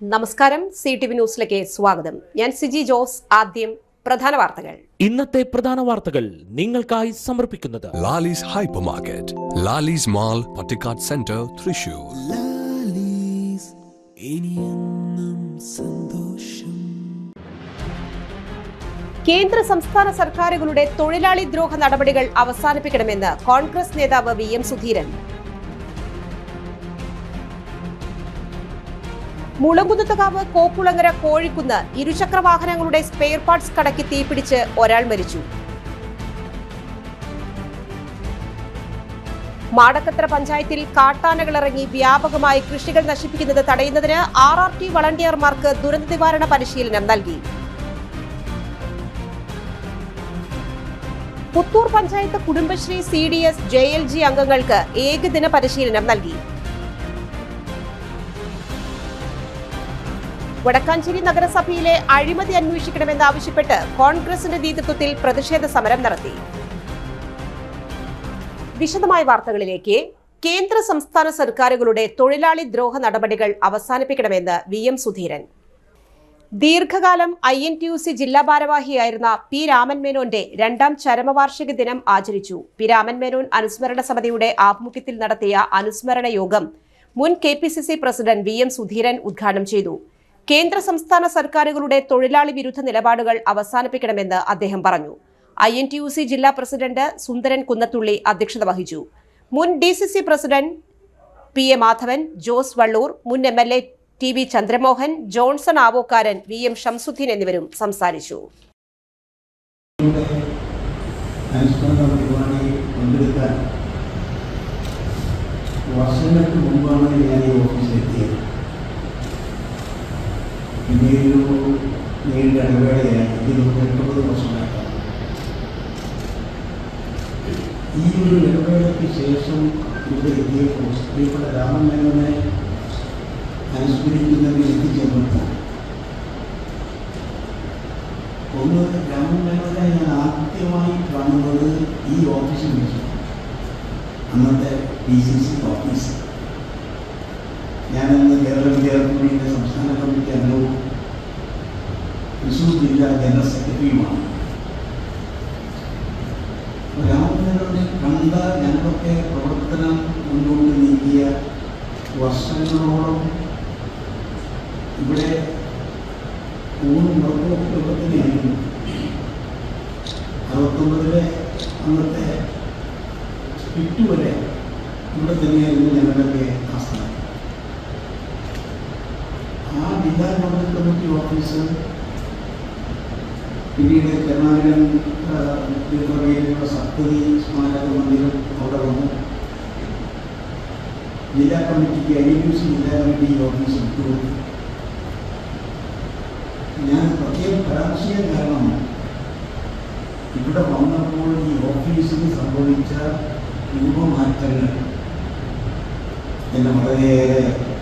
നമസ്കാരം C T V ന്യൂസിലേക്ക് സ്വാഗതം ഞാൻ സിജി ജോസ് ആദ്യം പ്രധാന വാർത്തകൾ ഇന്നത്തെ പ്രധാന വാർത്തകൾ നിങ്ങൾക്കായി സമർപ്പിക്കുന്നത് Lali's Hypermarket, Lali's Mall, Patikat Center, Thrissur. Lalees ഇനിയെന്നും സന്തോഷം കേന്ദ്ര സംസ്ഥാന സർക്കാരുകളുടെ തൊഴിലാളി ദ്രോഹ നടപടികൾ അവസാനിപ്പിക്കണമെന്ന് കോൺഗ്രസ് നേതാവ് വി എം സുധീരൻ മുളങ്കുന്നത്തുകാവ് കോക്കുളങ്ങര കോഴിക്കുന്ന് ഇരുചക്ര വാഹനങ്ങളുടെ സ്പെയർ പാർട്സ് കടക്കി തീപിടിച്ച് ഒരാൾ മരിച്ചു മാടക്കത്ര പഞ്ചായത്തിൽ കാട്ടാനകളിറങ്ങി വ്യാപകമായി കൃഷികൾ നശിപ്പിക്കുന്നത് തടയുന്നതിന് ആർ ആർ ടി വളണ്ടിയർമാർക്ക് ദുരന്ത നിവാരണ പരിശീലനം നൽകി Puthur panchayat Kudumbashree C D S J L G അംഗങ്ങൾക്ക് ഏകദിന പരിശീലനം നൽകി വടക്കാഞ്ചേരി നഗരസഭയിലെ അഴിമതി അന്വേഷിക്കണമെന്നാവശ്യപ്പെട്ട് കോൺഗ്രസിന്റെ നേതൃത്വത്തിൽ പ്രതിഷേധ സമരം നടത്തി വിശദമായ വാർത്തകളിലേക്ക് കേന്ദ്ര സംസ്ഥാന സർക്കാരുകളുടെ തൊഴിലാളി ദ്രോഹ നടപടികൾ അവസാനിപ്പിക്കണമെന്ന് വി എം സുധീരൻ ദീർഘകാലം I N T U C ജില്ലാ ഭാരവാഹിയായിരുന്ന പി രാമൻ മേനോന്റെ രണ്ടാം ചരമവാർഷിക ദിനം ആചരിച്ചു പി രാമൻ മേനോൻ അനുസ്മരണ സമിതിയുടെ ആഭിമുഖ്യത്തിൽ നടത്തിയ അനുസ്മരണ യോഗം മുൻ K P C C president V M Sudheeran ഉദ്ഘാടനം ചെയ്തു കേന്ദ്ര സംസ്ഥാന സർക്കാരുകളുടെ തൊഴിലാളി വിരുദ്ധ നിലപാടുകൾ അവസാനിപ്പിക്കണമെന്ന് അദ്ദേഹം പറഞ്ഞു I N T U C ജില്ലാ പ്രസിഡന്റ് സുന്ദരൻ കുന്നത്തുള്ളി അധ്യക്ഷത വഹിച്ചു മുൻ D C C president P A Madhavan Jose Valloor മുൻ M L A T V Chandramohan Johnson Avokkaran V M Shamsuddin എന്നിവരും സംസാരിച്ചു അനുസ്മരണ പരിപാടിയിൽ പങ്കെടുക്കാൻ വർഷങ്ങൾക്ക് മുമ്പാണ് ഞാൻ ഈ ഓഫീസിലെത്തിയത് പിന്നീട് ഒരു നീണ്ട ഇടവേളയായി ഇരുപത്തി എട്ടൊമ്പത് വർഷമായിട്ടാണ് ഈ ഒരു ഇടവേളയ്ക്ക് ശേഷം ഇവിടെ എത്തിയപ്പോൾ പ്രിയപ്പെട്ട രാമമേനോനെ അനുസ്മരിക്കുന്നതിൽ എത്തിച്ചേർന്നപ്പോൾ ഒന്ന് രാമമേനോനെ ഞാൻ ആദ്യമായി കാണുന്നത് ഈ ഓഫീസിൽ വെച്ചു അന്നത്തെ പി സി സി ഓഫീസ് ഞാനന്ന് കേരള വിദ്യാർത്ഥിയുടെ സംസ്ഥാന കമ്മിറ്റി അംഗവും തൃശ്ശൂർ ജില്ലാ ജനറൽ സെക്രട്ടറിയുമാണ് രാമമേനോനെ കണ്ട ഞങ്ങളൊക്കെ പ്രവർത്തനം മുന്നോട്ട് നീക്കിയ വർഷങ്ങളോളം ഇവിടെ ഊണും ഉറക്കമൊക്കെ ഇവിടെ തന്നെയായിരുന്നു അറുപത്തൊമ്പതിലെ അന്നത്തെ സ്പിറ്റ് വരെ ഇവിടെ തന്നെയായിരുന്നു ഞങ്ങളുടെയൊക്കെ ആസ്ഥാനം ആ ജില്ലാ ജനറൽ കമ്മിറ്റി ഓഫീസ് പിന്നീട് കരുണാകരൻ പേരിലുള്ള സപ്തതി സ്മാരക മന്ദിരം അവിടെ വന്നു ജില്ലാ കമ്മിറ്റിക്ക് ഐ യു സി ജില്ലാ കമ്മിറ്റി ഓഫീസ് വിട്ടു ഞാൻ പ്രത്യേകം പരാമർശിക്കാൻ കാരണം ഇവിടെ വന്നപ്പോൾ ഈ ഓഫീസിൽ സംഭവിച്ച രൂപമാറ്റങ്ങൾ എന്നെ വളരെയേറെ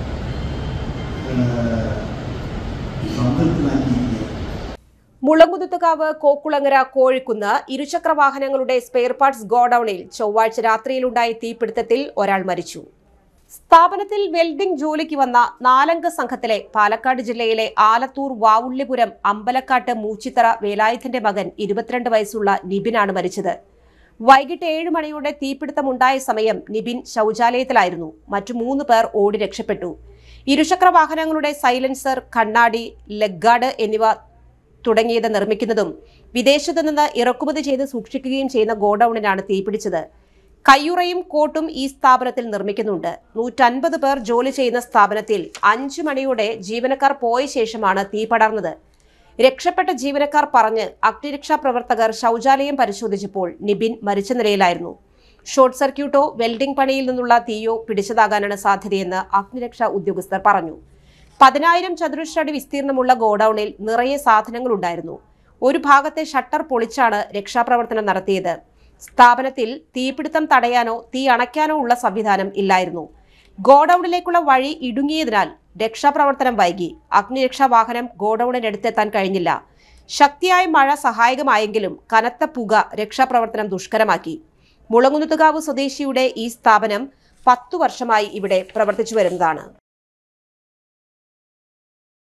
സംതൃപ്തനാക്കിയിരിക്കുകയാണ് മുളങ്കുതുത്തുകാവ് കോക്കുളങ്ങര കോഴിക്കുന്ന് ഇരുചക്ര വാഹനങ്ങളുടെ സ്പെയർ പാർട്സ് ഗോഡൌണിൽ ചൊവ്വാഴ്ച രാത്രിയിലുണ്ടായ തീപിടുത്തത്തിൽ ഒരാൾ മരിച്ചു സ്ഥാപനത്തിൽ വെൽഡിംഗ് ജോലിക്ക് വന്ന നാലംഗ സംഘത്തിലെ പാലക്കാട് ജില്ലയിലെ ആലത്തൂർ വാവുള്ളിപുരം അമ്പലക്കാട്ട് മൂച്ചിത്തറ വേലായുധന്റെ മകൻ ഇരുപത്തിരണ്ട് വയസ്സുള്ള നിബിനാണ് മരിച്ചത് വൈകിട്ട് ഏഴ് മണിയോടെ തീപിടുത്തമുണ്ടായ സമയം നിബിൻ ശൗചാലയത്തിലായിരുന്നു മറ്റു മൂന്ന് പേർ ഓടി രക്ഷപ്പെട്ടു ഇരുചക്ര വാഹനങ്ങളുടെ സൈലൻസർ കണ്ണാടി ലെഗാർഡ് എന്നിവ തുടങ്ങിയത് നിർമ്മിക്കുന്നതും വിദേശത്തു നിന്ന് ഇറക്കുമതി ചെയ്ത് സൂക്ഷിക്കുകയും ചെയ്യുന്ന ഗോഡൌണിനാണ് തീപിടിച്ചത് കയ്യുറയും കോട്ടും ഈ സ്ഥാപനത്തിൽ നിർമ്മിക്കുന്നുണ്ട് നൂറ്റൻപത് പേർ ജോലി ചെയ്യുന്ന സ്ഥാപനത്തിൽ അഞ്ചു മണിയോടെ ജീവനക്കാർ പോയ ശേഷമാണ് തീ പടർന്നത് രക്ഷപ്പെട്ട ജീവനക്കാർ പറഞ്ഞ് അഗ്നിരക്ഷാ പ്രവർത്തകർ ശൗചാലയം പരിശോധിച്ചപ്പോൾ നിബിൻ മരിച്ച നിലയിലായിരുന്നു ഷോർട്ട് സർക്യൂട്ടോ വെൽഡിംഗ് പണിയിൽ നിന്നുള്ള തീയോ പിടിച്ചതാകാനാണ് സാധ്യതയെന്ന് അഗ്നിരക്ഷാ ഉദ്യോഗസ്ഥർ പറഞ്ഞു പതിനായിരം ചതുരശ്ര അടി വിസ്തീർണമുള്ള ഗോഡൌണിൽ നിറയെ സാധനങ്ങളുണ്ടായിരുന്നു ഒരു ഭാഗത്തെ ഷട്ടർ പൊളിച്ചാണ് രക്ഷാപ്രവർത്തനം നടത്തിയത് സ്ഥാപനത്തിൽ തീപിടുത്തം തടയാനോ തീ അണയ്ക്കാനോ ഉള്ള സംവിധാനം ഇല്ലായിരുന്നു ഗോഡൌണിലേക്കുള്ള വഴി ഇടുങ്ങിയതിനാൽ രക്ഷാപ്രവർത്തനം വൈകി അഗ്നിരക്ഷാ വാഹനം ഗോഡൌണിനടുത്തെത്താൻ കഴിഞ്ഞില്ല ശക്തിയായ മഴ സഹായകമായെങ്കിലും കനത്ത പുക രക്ഷാപ്രവർത്തനം ദുഷ്കരമാക്കി മുളങ്ങുന്നുത്തുകാവ് സ്വദേശിയുടെ ഈ സ്ഥാപനം പത്തു വർഷമായി ഇവിടെ പ്രവർത്തിച്ചു വരുന്നതാണ്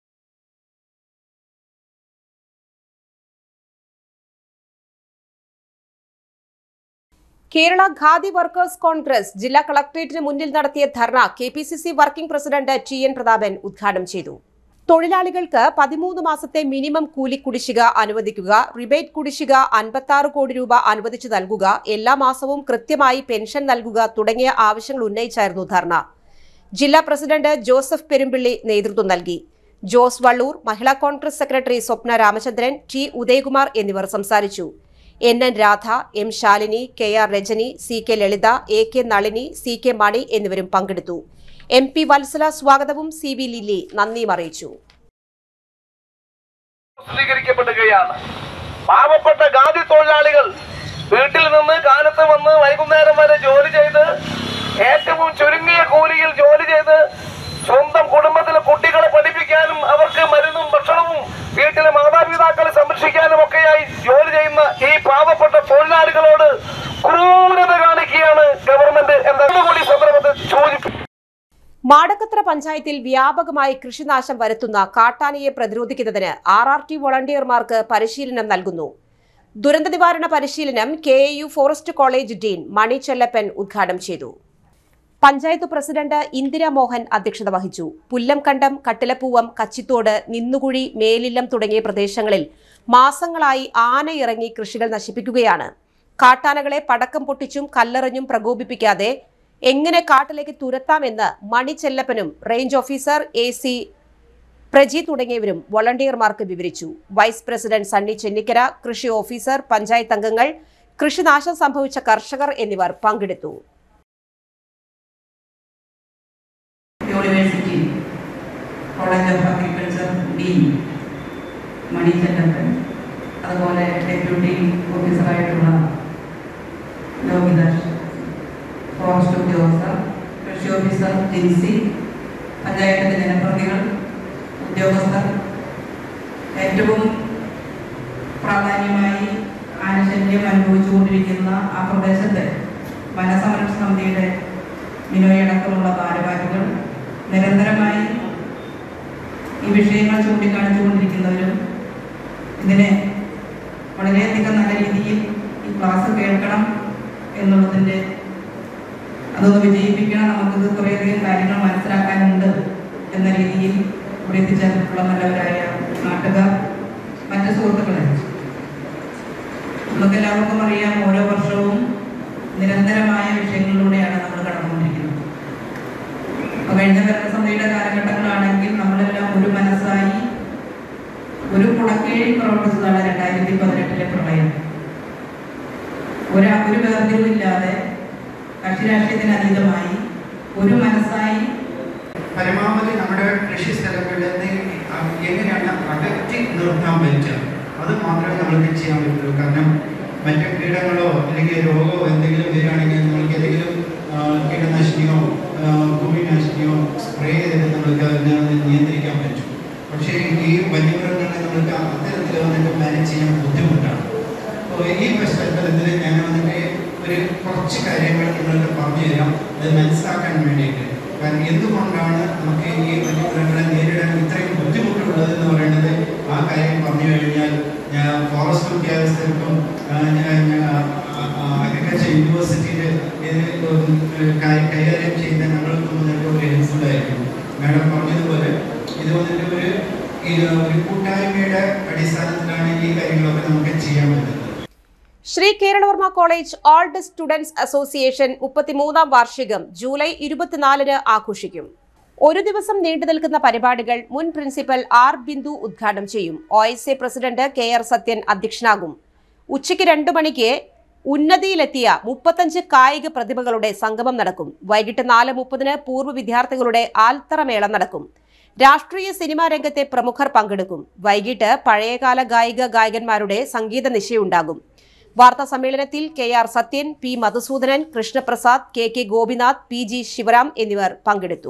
കേരള ഖാദി വർക്കേഴ്സ് കോൺഗ്രസ് ജില്ലാ കളക്ടറേറ്റിന് മുന്നിൽ നടത്തിയ ധർണ K P C C working president T N Prathapan ഉദ്ഘാടനം ചെയ്തു തൊഴിലാളികൾക്ക് പതിമൂന്ന് മാസത്തെ മിനിമം കൂലി കുടിശ്ശിക അനുവദിക്കുക റിബേറ്റ് കുടിശ്ശിക അൻപത്തി കോടി രൂപ അനുവദിച്ചു നൽകുക എല്ലാ മാസവും കൃത്യമായി പെൻഷൻ നൽകുക തുടങ്ങിയ ആവശ്യങ്ങൾ ഉന്നയിച്ചായിരുന്നു ധർണ ജില്ലാ പ്രസിഡന്റ് ജോസഫ് പെരുമ്പിള്ളി നേതൃത്വം നൽകി Jose Valloor Mahila Congress secretary Swapna Ramachandran T Udayakumar എന്നിവർ സംസാരിച്ചു N N Radha M Shalini K R Rajani C K Lalitha A K Nalini C K Mani എന്നിവരും പങ്കെടുത്തു എം പി വത്സല സ്വാഗതവും സി വി ലില്ലി നന്ദിയും അറിയിച്ചു പ്രസിദ്ധീകരിക്കപ്പെടുകയാണ് പാവപ്പെട്ട ഖാദി തൊഴിലാളികൾ വീട്ടിൽ നിന്ന് കാലത്ത് വന്ന് വൈകുന്നേരം വരെ ജോലി ചെയ്ത് ഏറ്റവും ചുരുങ്ങിയ കൂലിയിൽ ജോലി ചെയ്ത് സ്വന്തം കുടുംബത്തിലെ കുട്ടികളെ പഠിപ്പിക്കാനും അവർക്ക് മരുന്നും ഭക്ഷണവും വീട്ടിലെ മാതാപിതാക്കളെ സംരക്ഷിക്കാനും ഒക്കെയായി ജോലി ചെയ്യുന്ന ഈ പാവപ്പെട്ട തൊഴിലാളികളോട് ക്രൂരത കാണിക്കുകയാണ് ഗവൺമെന്റ് എന്ന കൂടി സന്ദർഭത്തിൽ സൂചിപ്പിക്കും മാടക്കത്ര പഞ്ചായത്തിൽ വ്യാപകമായി കൃഷിനാശം വരുത്തുന്ന കാട്ടാനയെ പ്രതിരോധിക്കുന്നതിന് ആർ ആർ ടി വോളണ്ടിയർമാർക്ക് പരിശീലനം നൽകുന്നു ദുരന്ത നിവാരണ പരിശീലനം K A U forest college dean Mani Chellappan ഉദ്ഘാടനം ചെയ്തു പഞ്ചായത്ത് പ്രസിഡന്റ് ഇന്ദിര മോഹൻ അധ്യക്ഷത വഹിച്ചു പുല്ലംകണ്ടം കട്ടിലപ്പൂവം കച്ചിത്തോട് നിന്നുകുഴി മേലില്ലം തുടങ്ങിയ പ്രദേശങ്ങളിൽ മാസങ്ങളായി ആന ഇറങ്ങി കൃഷികൾ നശിപ്പിക്കുകയാണ് കാട്ടാനകളെ പടക്കം പൊട്ടിച്ചും കല്ലെറിഞ്ഞും പ്രകോപിപ്പിക്കാതെ എങ്ങനെ കാട്ടിലേക്ക് തുരത്താമെന്ന് മണി ചെല്ലപ്പനും range officer A C Praji തുടങ്ങിയവരും വോളണ്ടിയർമാർക്ക് വിവരിച്ചു വൈസ് പ്രസിഡന്റ് സണ്ണി ചെന്നിക്കര കൃഷി ഓഫീസർ പഞ്ചായത്ത് അംഗങ്ങൾ കൃഷിനാശം സംഭവിച്ച കർഷകർ എന്നിവർ പങ്കെടുത്തു university college of agriculture dean Mani Chellappan അതുപോലെ ഡെപ്യൂട്ടി ഓഫീസറായിട്ടുള്ള ലോകിദാസ് ഫോറസ്റ്റ് ഉദ്യോഗസ്ഥർ കൃഷി ഓഫീസർ ജിൻസി പഞ്ചായത്തിൻ്റെ ജനപ്രതിനിധികൾ ഉദ്യോഗസ്ഥർ ഏറ്റവും പ്രാധാന്യമായി ആനശല്യം അനുഭവിച്ചുകൊണ്ടിരിക്കുന്ന ആ പ്രദേശത്തെ വനസംരക്ഷണ സമിതിയുടെ മിനോയടക്കമുള്ള ഭാരവാഹികൾ നിരന്തരമായി ഈ വിഷയങ്ങൾ ചൂണ്ടിക്കാണിച്ചുകൊണ്ടിരിക്കുന്നവരും ഇതിനെ വളരെയധികം നല്ല രീതിയിൽ ഈ ക്ലാസ് കേൾക്കണം എന്നുള്ളതിൻ്റെ അതൊന്ന് വിജയിപ്പിക്കണം നമുക്കിത് കുറേയധികം കാര്യങ്ങൾ മനസ്സിലാക്കാനുണ്ട് എന്ന രീതിയിൽ ഇവിടെ എത്തിച്ചേർന്നിട്ടുള്ള നല്ലവരായ നാട്ടുകാർ മറ്റ് സുഹൃത്തുക്കളെ നമുക്കെല്ലാവർക്കും അറിയാം ഓരോ വർഷവും നിരന്തരമായ വിഷയങ്ങളിലൂടെയാണ് നമ്മൾ കടന്നുകൊണ്ടിരിക്കുന്നത് അപ്പൊ കഴിഞ്ഞ ഭരണസമിതിയുടെ കാലഘട്ടങ്ങളാണെങ്കിൽ നമ്മളെല്ലാം ഒരു മനസ്സായി ഒരു കുടക്കീഴിൽ പ്രവർത്തിച്ചതാണ് രണ്ടായിരത്തി പതിനെട്ടിലെ പ്രളയം ഒരു ഒരു വേർതിരിവില്ലാതെ കക്ഷി രാഷ്ട്രീയത്തിന് അതീതമായി ഒരു മനസ്സായി പരമാവധി നമ്മുടെ കൃഷി സ്ഥലങ്ങളിൽ നിന്ന് എങ്ങനെയാണ് അകറ്റി നിർത്താൻ പറ്റുക അത് മാത്രമേ നമ്മൾക്ക് ചെയ്യാൻ പറ്റുള്ളൂ കാരണം മറ്റു കീടങ്ങളോ അല്ലെങ്കിൽ രോഗമോ എന്തെങ്കിലും വരികയാണെങ്കിൽ നമ്മൾക്ക് ഏതെങ്കിലും ആ, കീടനാശിനിയോ ആ, ഭൂമിനാശിനിയോ സ്പ്രേ ചെയ്ത് നമ്മൾക്ക് അതിനെ നിയന്ത്രിക്കാൻ പറ്റും പക്ഷേ ഈ വന്യമൃഗങ്ങളെ നമ്മൾക്ക് അത്തരത്തിൽ വന്നിട്ട് മാനേജ് ചെയ്യാൻ ബുദ്ധിമുട്ടാണ് അപ്പോൾ ഈ പശ്ചാത്തലത്തിൽ ഞാൻ വന്നിട്ട് ഒരു കുറച്ച് കാര്യങ്ങൾ നിങ്ങൾക്ക് പറഞ്ഞു തരാം അത് മനസ്സിലാക്കാൻ വേണ്ടിയിട്ട് കാരണം എന്തുകൊണ്ടാണ് നമുക്ക് ഈ വന്യമൃഗങ്ങളെ നേരിടാൻ ഇത്രയും ബുദ്ധിമുട്ടുള്ളത് എന്ന് പറയുന്നത് ആ കാര്യം പറഞ്ഞു കഴിഞ്ഞാൽ ഞാൻ ഫോറസ്റ്റ് ഉദ്യോഗസ്ഥർക്കും അഗ്രികൾച്ചർ യൂണിവേഴ്സിറ്റിയിൽ ഇത് കാര്യം കൈകാര്യം ചെയ്യുന്ന ഞങ്ങൾക്കും വന്നിട്ട് ഒരു ഹെൽപ്ഫുൾ ആയിരിക്കും മാഡം പറഞ്ഞതുപോലെ ഇത് വന്നിട്ട് ഒരു ഈ ഒരു കൂട്ടായ്മയുടെ അടിസ്ഥാനത്തിലാണ് ഈ കാര്യങ്ങളൊക്കെ നമുക്ക് ചെയ്യാൻ പറ്റുന്നത് Sree Keralavarma college old students association മുപ്പത്തിമൂന്നാം വാർഷികം ജൂലൈ ഇരുപത്തിനാലിന് ആഘോഷിക്കും ഒരു ദിവസം നീണ്ടു നിൽക്കുന്ന പരിപാടികൾ മുൻ പ്രിൻസിപ്പൽ ആർ ബിന്ദു ഉദ്ഘാടനം ചെയ്യും O S A president K R Sathyan അധ്യക്ഷനാകും ഉച്ചയ്ക്ക് രണ്ടു മണിക്ക് ഉന്നതിയിലെത്തിയ മുപ്പത്തഞ്ച് കായിക പ്രതിഭകളുടെ സംഗമം നടക്കും വൈകിട്ട് നാല് മുപ്പതിന് പൂർവ്വ വിദ്യാർത്ഥികളുടെ ആൽത്തറമേളം നടക്കും രാഷ്ട്രീയ സിനിമാ രംഗത്തെ പ്രമുഖർ പങ്കെടുക്കും വൈകിട്ട് പഴയകാല ഗായിക ഗായകന്മാരുടെ സംഗീത നിശയുണ്ടാകും വാർത്താ സമ്മേളനത്തിൽ K R Sathyan P Madhusoodanan Krishnaprasad K K Gopinath P G Sivaram എന്നിവർ പങ്കെടുത്തു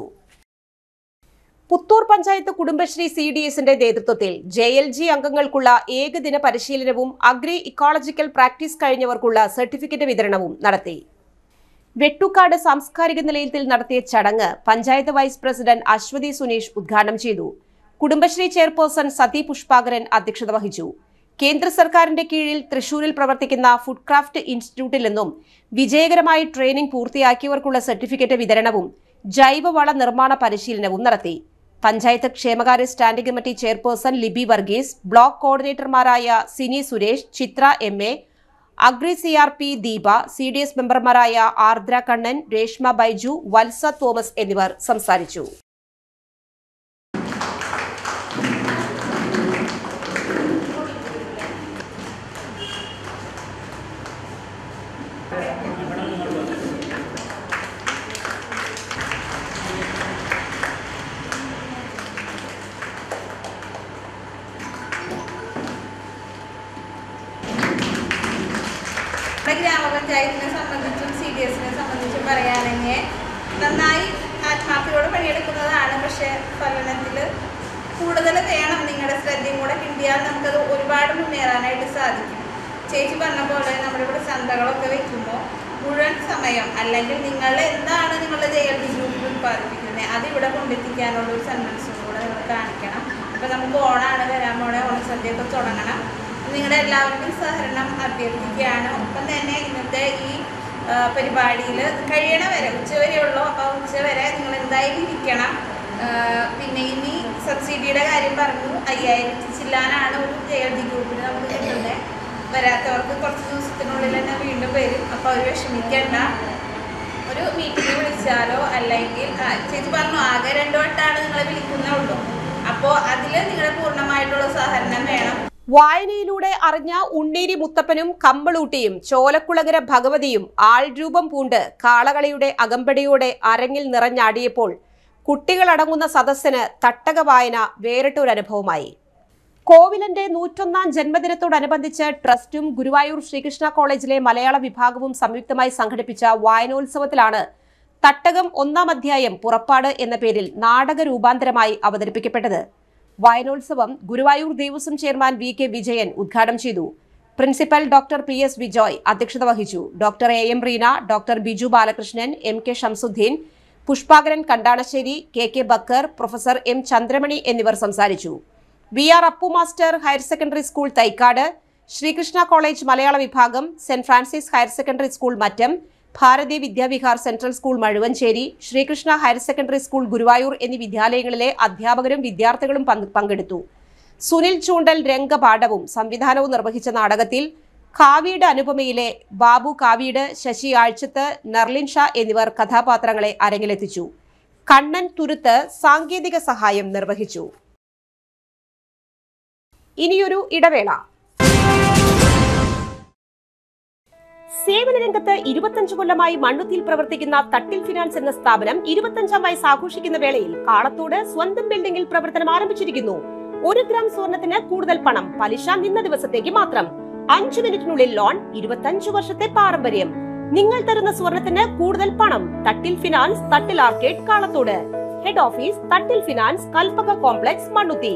പുത്തൂർ പഞ്ചായത്ത് കുടുംബശ്രീ സി ഡി എസിന്റെ നേതൃത്വത്തിൽ ജെ എൽ ജി അംഗങ്ങൾക്കുള്ള ഏകദിന പരിശീലനവും അഗ്രി ഇക്കോളജിക്കൽ പ്രാക്ടീസ് കഴിഞ്ഞവർക്കുള്ള സർട്ടിഫിക്കറ്റ് വിതരണവും നടത്തി വെട്ടുക്കാട് സാംസ്കാരിക നിലയത്തിൽ നടത്തിയ ചടങ്ങ് പഞ്ചായത്ത് വൈസ് പ്രസിഡന്റ് അശ്വതി സുനീഷ് ഉദ്ഘാടനം ചെയ്തു കുടുംബശ്രീ ചെയർപേഴ്സൺ സതി പുഷ്പാകരൻ അധ്യക്ഷത വഹിച്ചു കേന്ദ്ര സർക്കാരിന്റെ കീഴിൽ തൃശൂരിൽ പ്രവർത്തിക്കുന്ന ഫുഡ് ക്രാഫ്റ്റ് ഇൻസ്റ്റിറ്റ്യൂട്ടിൽ നിന്നും വിജയകരമായി ട്രെയിനിംഗ് പൂർത്തിയാക്കിയവർക്കുള്ള സർട്ടിഫിക്കറ്റ് വിതരണവും ജൈവവള നിർമ്മാണ പരിശീലനവും നടത്തി പഞ്ചായത്ത് ക്ഷേമകാര്യ standing committee chairperson Libi Varghese block കോർഡിനേറ്റർമാരായ Sini Suresh Chithra M A agri C R P Deepa C D S മെമ്പർമാരായ ആർദ്ര കണ്ണൻ രേഷ്മ ബൈജു വത്സ തോമസ് എന്നിവർ സംസാരിച്ചു നമ്മുടെ ഗ്രാമപഞ്ചായത്തിനെ സംബന്ധിച്ചും സി ഡി എസിനെ സംബന്ധിച്ചും പറയുകയാണെങ്കിൽ നന്നായി ആത്മാർത്ഥയോടെ പണിയെടുക്കുന്നതാണ് പക്ഷേ ഭരണത്തിൽ കൂടുതൽ വേണം നിങ്ങളുടെ ശ്രദ്ധയും കൂടെ കിട്ടിയാൽ നമുക്കത് ഒരുപാട് മുന്നേറാനായിട്ട് സാധിക്കും ചേച്ചി പറഞ്ഞ പോലെ നമ്മുടെ ഇവിടെ ചന്തകളൊക്കെ വെക്കുമ്പോൾ മുഴുവൻ സമയം അല്ലെങ്കിൽ നിങ്ങൾ എന്താണ് നിങ്ങളുടെ ജെ എൽ ഡി ഗ്രൂപ്പിൽ ഉത്പാദിപ്പിക്കുന്നത് അത് ഇവിടെ കൊണ്ടെത്തിക്കാനുള്ള ഒരു സന്മനസ്സും കൂടെ നിങ്ങൾ കാണിക്കണം അപ്പോൾ നമുക്ക് ഓണാണ് വരാൻ പോണേ ഓണസദ്യയൊക്കെ തുടങ്ങണം നിങ്ങളുടെ എല്ലാവർക്കും സഹകരണം അഭ്യർത്ഥിക്കുകയാണ് ഒപ്പം തന്നെ ഇന്നത്തെ ഈ പരിപാടിയിൽ കഴിയണ വരെ ഉച്ചവരെയുള്ളൂ അപ്പോൾ ഉച്ചവരെ നിങ്ങൾ എന്തായാലും ഇരിക്കണം ആ, പിന്നെ ഇനി സബ്സിഡിയുടെ കാര്യം പറഞ്ഞു അയ്യായിരത്തി ചില്ലാനാണ് ഒരു ജെ എൽ ഡി ഗ്രൂപ്പിന് നമുക്ക് കിട്ടുന്നത് വരാത്തവർക്ക് കുറച്ച് ദിവസത്തിനുള്ളിൽ തന്നെ വീണ്ടും വരും അപ്പോൾ അവർ വിഷമിക്കേണ്ട ഒരു മീറ്റിംഗ് വിളിച്ചാലോ അല്ലെങ്കിൽ ആ, ചേച്ചി പറഞ്ഞു ആകെ രണ്ടു വട്ടമാണ് നിങ്ങളെ വിളിക്കുന്നേ ഉള്ളൂ അപ്പോൾ അതിൽ നിങ്ങളുടെ പൂർണ്ണമായിട്ടുള്ള സഹകരണം വേണം വായനയിലൂടെ അറിഞ്ഞ ഉണ്ണീരി മുത്തപ്പനും കമ്പളൂട്ടിയും ചോലക്കുളങ്ങര ഭഗവതിയും ആൾരൂപം പൂണ്ട് കാളകളിയുടെ അകമ്പടിയോടെ അരങ്ങിൽ നിറഞ്ഞാടിയപ്പോൾ കുട്ടികളടങ്ങുന്ന സദസ്സിന് തട്ടക വായന വേറിട്ടൊരനുഭവമായി കോവിലന്റെ നൂറ്റൊന്നാം ജന്മദിനത്തോടനുബന്ധിച്ച് ട്രസ്റ്റും ഗുരുവായൂർ ശ്രീകൃഷ്ണ കോളേജിലെ മലയാള വിഭാഗവും സംയുക്തമായി സംഘടിപ്പിച്ച വായനോത്സവത്തിലാണ് തട്ടകം ഒന്നാം അധ്യായം പുറപ്പാട് എന്ന പേരിൽ നാടക രൂപാന്തരമായി അവതരിപ്പിക്കപ്പെട്ടത് വായനോത്സവം Guruvayur Devaswom chairman V K Vijayan ഉദ്ഘാടനം ചെയ്തു principal doctor P S Vijoy അധ്യക്ഷത വഹിച്ചു doctor A M Reena doctor Biju Balakrishnan M K Shamsuddin Pushpakaran Kandanassery K K Bakker professor M Chandramani എന്നിവർ സംസാരിച്ചു V R Appu master higher secondary school Thaikkad Sreekrishna college Malayala വിഭാഗം saint Francis higher secondary school Mattam Bharathi Vidyavihar central school Mazhuvanchery Sreekrishna higher secondary school Guruvayur എന്നീ വിദ്യാലയങ്ങളിലെ അധ്യാപകരും വിദ്യാർത്ഥികളും പങ്ക് പങ്കെടുത്തു സുനിൽ ചൂണ്ടൽ രംഗപാഠവും സംവിധാനവും നിർവഹിച്ച നാടകത്തിൽ കാവീട് അനുപമയിലെ ബാബു കാവീട് ശശി ആഴ്ചത്ത് നർലിൻ ഷാ എന്നിവർ കഥാപാത്രങ്ങളെ അരങ്ങിലെത്തിച്ചു കണ്ണൻ തുരുത്ത് സാങ്കേതിക സഹായം നിർവഹിച്ചു ഇനിയൊരു ഇടവേള സേവന രംഗത്ത് ഇരുപത്തഞ്ച് കൊല്ലമായി മണ്ണുത്തിയിൽ പ്രവർത്തിക്കുന്ന തട്ടിൽ ഫിനാൻസ് എന്ന സ്ഥാപനം ഇരുപത്തഞ്ചാം വയസ്സ് ആഘോഷിക്കുന്ന വേളയിൽ കാളത്തോട് സ്വന്തം ബിൽഡിംഗിൽ പ്രവർത്തനം ആരംഭിച്ചിരിക്കുന്നു ഒരു ഗ്രാം സ്വർണത്തിന് കൂടുതൽ പണം പലിശ നിന്ന ദിവസത്തേക്ക് മാത്രം അഞ്ചു മിനിറ്റിനുള്ളിൽ ലോൺ ഇരുപത്തഞ്ചു വർഷത്തെ പാരമ്പര്യം നിങ്ങൾ തരുന്ന സ്വർണത്തിന് കൂടുതൽ പണം Thattil finance Thattil arcade Kalathode head office Thattil finance Kalpaka complex Mannuthy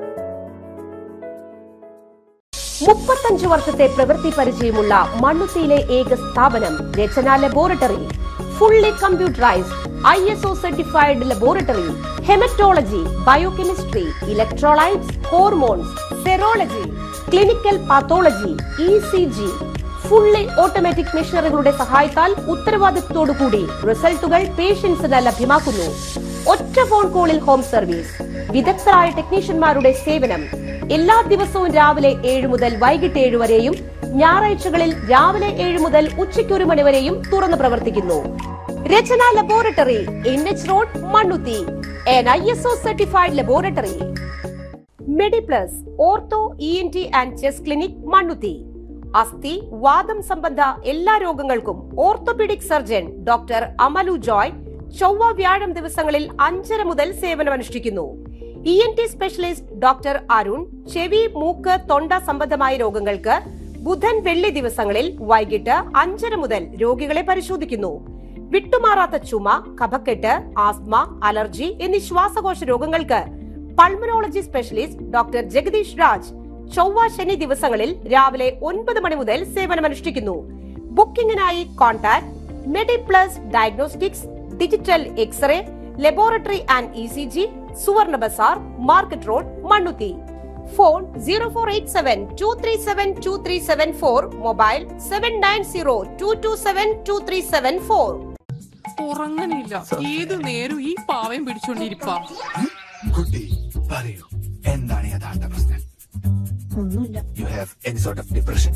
മുപ്പത്തഞ്ച് വർഷത്തെ പ്രവൃത്തി പരിചയമുള്ള മണ്ണുത്തിയിലെ ഏക സ്ഥാപനം Rachana laboratory fully computerised I S O certified laboratory haematology biochemistry electrolytes hormones serology clinical pathology E C G fully automatic മെഷീനറികളുടെ സഹായത്താൽ ഉത്തരവാദിത്വത്തോടുകൂടി റിസൾട്ടുകൾ പേഷ്യൻസിന് ലഭ്യമാക്കുന്നു ഒറ്റ ഫോൺ കോളിൽ ഹോം സർവീസ് വിദഗ്ധരായ ടെക്നീഷ്യന്മാരുടെ സേവനം എല്ലാ ദിവസവും രാവിലെ ഏഴ് മുതൽ വൈകിട്ട് ഏഴ് വരെയും ഞായറാഴ്ചകളിൽ രാവിലെ ഏഴ് മുതൽ ഉച്ചയ്ക്ക് ഒരു മണി വരെയും തുറന്നു പ്രവർത്തിക്കുന്നു Rachana laboratory N H road Mannuthy an I S O certified laboratory Mediplus ortho E N T and chest clinic Mannuthy അസ്ഥി വാദം സംബന്ധ എല്ലാ രോഗങ്ങൾക്കും orthopaedic surgeon doctor Amalu Joy ചൊവ്വ വ്യാഴം ദിവസങ്ങളിൽ അഞ്ചര മുതൽ സേവനമനുഷ്ഠിക്കുന്നു E N T specialist doctor Arun ചെവി മൂക്ക് തൊണ്ട സംബന്ധമായ രോഗങ്ങൾക്ക് ബുധൻ വെള്ളി ദിവസങ്ങളിൽ വൈകിട്ട് അഞ്ചര മുതൽ രോഗികളെ പരിശോധിക്കുന്നു വിട്ടുമാറാത്ത ചുമ കഫക്കെട്ട് ആസ്മ അലർജി എന്നീ ശ്വാസകോശ രോഗങ്ങൾക്ക് pulmonology specialist doctor Jagadish Raj ചൊവ്വ ശനി ദിവസങ്ങളിൽ രാവിലെ ഒൻപത് മണി മുതൽ സേവനമനുഷ്ഠിക്കുന്നു ബുക്കിംഗിനായി contact Mediplus diagnostics digital x ray laboratory and E C G Suvarna Bazar market road Mannuthy phone zero four eight seven two three seven two three seven four mobile seven nine zero two two seven two three seven four ഉറങ്ങണില്ല ഏത് നേരം ഈ പാവയും പിടിച്ചോണ്ടിരിപ്പാ കുട്ടി പറയൂ എന്താണ് യഥാർത്ഥ പ്രശ്നം ഒന്നുമില്ല you have any sort of depression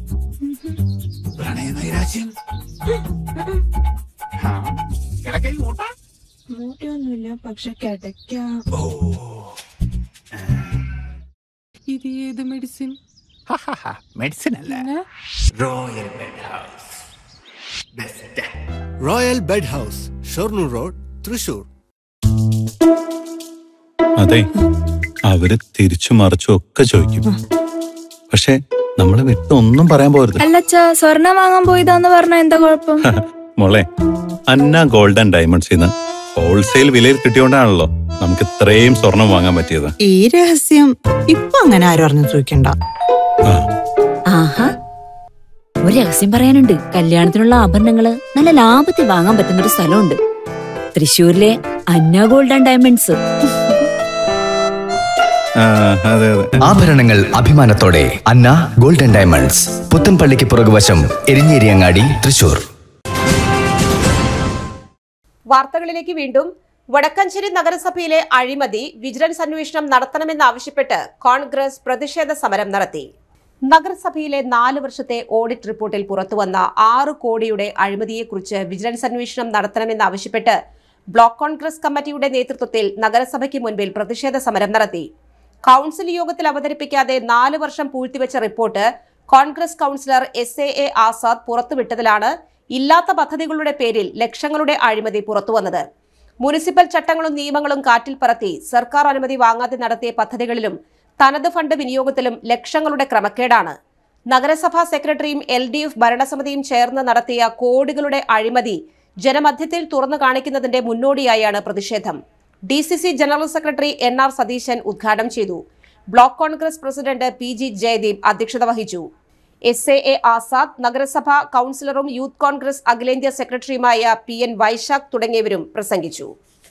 പ്രണയ നൈരാശ്യം ആ, കിടക്കയിൽ മൂട്ട മൂട്ടയൊന്നുമില്ല പക്ഷെ കിടക്കാം ഓ ഇത് ഏത് മെഡിസിൻ മെഡിസിൻ അല്ല പിന്നെ royal bed house best royal bed house Shoranur road Thrissur അതെ അവര് തിരിച്ചു മറിച്ചും ഒക്കെ ചോദിക്കും പക്ഷെ നമ്മളെ വിട്ട് ഒന്നും പറയാൻ പോരുത് അല്ലച്ചാ സ്വർണം വാങ്ങാൻ പോയതാന്ന് പറഞ്ഞ എന്താ കുഴപ്പം മോളെ അന്ന ഗോൾഡ് ആൻഡ് ഡയമണ്ട്സ് ഇന്ന് ഹോൾസെയിൽ വിലയിൽ കിട്ടിയോണ്ടാണല്ലോ നമുക്ക് ഇത്രയും സ്വർണം വാങ്ങാൻ പറ്റിയത് ഈ രഹസ്യം ഇപ്പൊ അങ്ങനെ ആരും അറിഞ്ഞു ചോദിക്കണ്ട ആഹാ ഒരു രഹസ്യം പറയാനുണ്ട് കല്യാണത്തിനുള്ള ആഭരണങ്ങള് നല്ല ലാഭത്തിൽ വാങ്ങാൻ പറ്റുന്ന ഒരു സ്ഥലമുണ്ട് തൃശ്ശൂരിലെ അന്ന ഗോൾഡ് ആൻഡ് ഡയമണ്ട്സ് ആ, അതെ അതെ ആഭരണങ്ങൾ അഭിമാനത്തോടെ അന്ന ഗോൾഡൻ ഡയമണ്ട്സ് പുത്തൻപള്ളിക്ക് പുറകുവശം എരിഞ്ഞേരിയങ്ങാടി തൃശൂർ വാർത്തകളിലേക്ക് വീണ്ടും വടക്കഞ്ചേരി നഗരസഭയിലെ അഴിമതി വിജിലൻസ് അന്വേഷണം നടത്തണമെന്നാവശ്യപ്പെട്ട് കോൺഗ്രസ് പ്രതിഷേധ സമരം നടത്തി നഗരസഭയിലെ നാല് വർഷത്തെ ഓഡിറ്റ് റിപ്പോർട്ടിൽ പുറത്തുവന്ന ആറ് കോടിയുടെ അഴിമതിയെക്കുറിച്ച് വിജിലൻസ് അന്വേഷണം നടത്തണമെന്നാവശ്യപ്പെട്ട് ബ്ലോക്ക് കോൺഗ്രസ് കമ്മിറ്റിയുടെ നേതൃത്വത്തിൽ നഗരസഭയ്ക്ക് മുൻപിൽ പ്രതിഷേധ സമരം നടത്തി കൌൺസിൽ യോഗത്തിൽ അവതരിപ്പിക്കാതെ നാല് വർഷം പൂഴ്ത്തിവെച്ച report Congress councillor S A A Azad പുറത്തുവിട്ടതിലാണ് ഇല്ലാത്ത പദ്ധതികളുടെ പേരിൽ ലക്ഷങ്ങളുടെ അഴിമതി പുറത്തുവന്നത് മുനിസിപ്പൽ ചട്ടങ്ങളും നിയമങ്ങളും കാറ്റിൽ പറത്തി സർക്കാർ അനുമതി വാങ്ങാതെ നടത്തിയ പദ്ധതികളിലും തനത് ഫണ്ട് വിനിയോഗത്തിലും ലക്ഷങ്ങളുടെ ക്രമക്കേടാണ് നഗരസഭാ സെക്രട്ടറിയും എൽ ഡി എഫ് ഭരണസമിതിയും ചേർന്ന് നടത്തിയ കോടികളുടെ അഴിമതി ജനമധ്യത്തിൽ തുറന്നു കാണിക്കുന്നതിന്റെ മുന്നോടിയായാണ് പ്രതിഷേധം D C C general secretary N R Satheesan ഉദ്ഘാടനം ചെയ്തു block Congress president P G Jayadeep അധ്യക്ഷത വഹിച്ചു എസ് എ എ ആസാദ് നഗരസഭ കൌൺസിലറും യൂത്ത് കോൺഗ്രസ് അഖിലേന്ത്യാ സെക്രട്ടറിയുമായ പി എൻ വൈശാഖ് തുടങ്ങിയവരും പ്രസംഗിച്ചു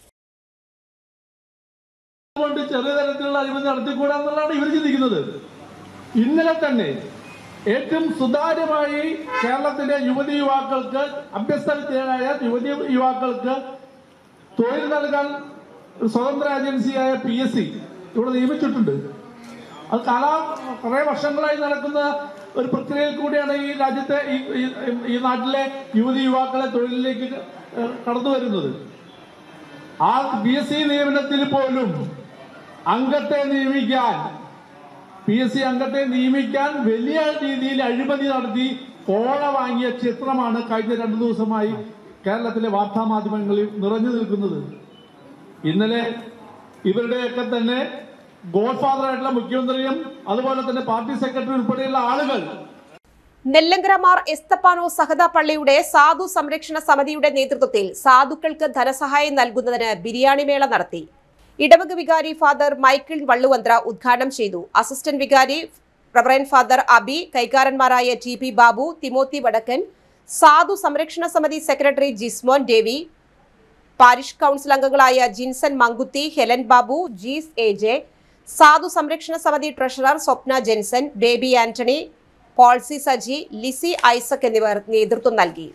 കൊണ്ട് ചെറിയ തരത്തിലുള്ള അഴിമതി നടത്തിക്കൂടാ എന്നുള്ളതാണ് ഇവർ ചിന്തിക്കുന്നത് ഇന്നലെ തന്നെ ഏറ്റവും സുതാര്യമായി കേരളത്തിലെ യുവതി യുവാക്കൾക്ക് അഭ്യസ്തരായ യുവതി യുവാക്കൾക്ക് തൊഴിൽ നൽകാൻ ഒരു സ്വതന്ത്ര ഏജൻസിയായ പി എസ് സി ഇവിടെ നിയമിച്ചിട്ടുണ്ട് അത് കാലാ കുറെ വർഷങ്ങളായി നടക്കുന്ന ഒരു പ്രക്രിയയിൽ കൂടിയാണ് ഈ രാജ്യത്തെ ഈ ഈ- ഈ നാട്ടിലെ യുവതി യുവാക്കളെ തൊഴിലിലേക്ക് ഏഹ്, കടന്നു വരുന്നത് ആ പി എസ് സി നിയമനത്തിൽ പോലും അംഗത്തെ നിയമിക്കാൻ പി എസ് സി അംഗത്തെ നിയമിക്കാൻ വലിയ രീതിയിൽ അഴിമതി നടത്തി കോള വാങ്ങിയ ചിത്രമാണ് കഴിഞ്ഞ രണ്ടു ദിവസമായി കേരളത്തിലെ വാർത്താ മാധ്യമങ്ങളിൽ നിറഞ്ഞു നിൽക്കുന്നത് ഇന്നലെ ഇവരുടെയൊക്കെ തന്നെ ഗോഡ് ഫാദർ ആയിട്ടുള്ള മുഖ്യമന്ത്രിയും അതുപോലെ തന്നെ പാർട്ടി സെക്രട്ടറി ഉൾപ്പെടെയുള്ള ആളുകൾ നെല്ലങ്കര മാർ എസ്തപ്പാനോ സഹദ പള്ളിയുടെ സാധു സംരക്ഷണ സമിതിയുടെ നേതൃത്വത്തിൽ സാധുക്കൾക്ക് ധനസഹായം നൽകുന്നതിന് ബിരിയാണി മേള നടത്തി ഇടവക വികാരി ഫാദർ മൈക്കിൾ വള്ളുവന്ത്ര ഉദ്ഘാടനം ചെയ്തു അസിസ്റ്റന്റ് വികാരി റവറൻ ഫാദർ അബി കൈകാരന്മാരായ ടി പി ബാബു തിമോത്തി വടക്കൻ സാധു സംരക്ഷണ സമിതി secretary Jismon Davy parish council അംഗങ്ങളായ ജിൻസൺ മങ്കുത്തി ഹെലൻ ബാബു ജീസ് എ ജെ സാധു സംരക്ഷണ സമിതി ട്രഷറർ സ്വപ്ന ജെൻസൺ ബേബി ആന്റണി പോൾസി സജി ലിസി ഐസക് എന്നിവർ നേതൃത്വം നൽകി